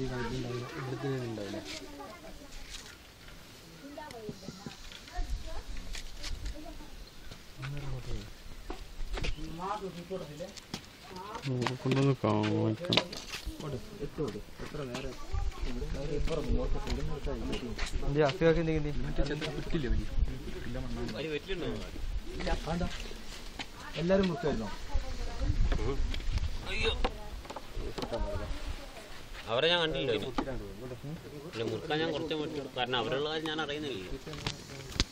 കൊണ്ടൊന്ന് കാണിക്കണം എല്ലാരും മുറിച്ചായിരുന്നോ അവരെ ഞാൻ കണ്ടില്ല ഇനി. ഇല്ല മുറുക്കാൻ ഞാൻ കുറച്ച് മറ്റു കാരണം അവരുള്ള കാര്യം ഞാൻ അറിയുന്നില്ല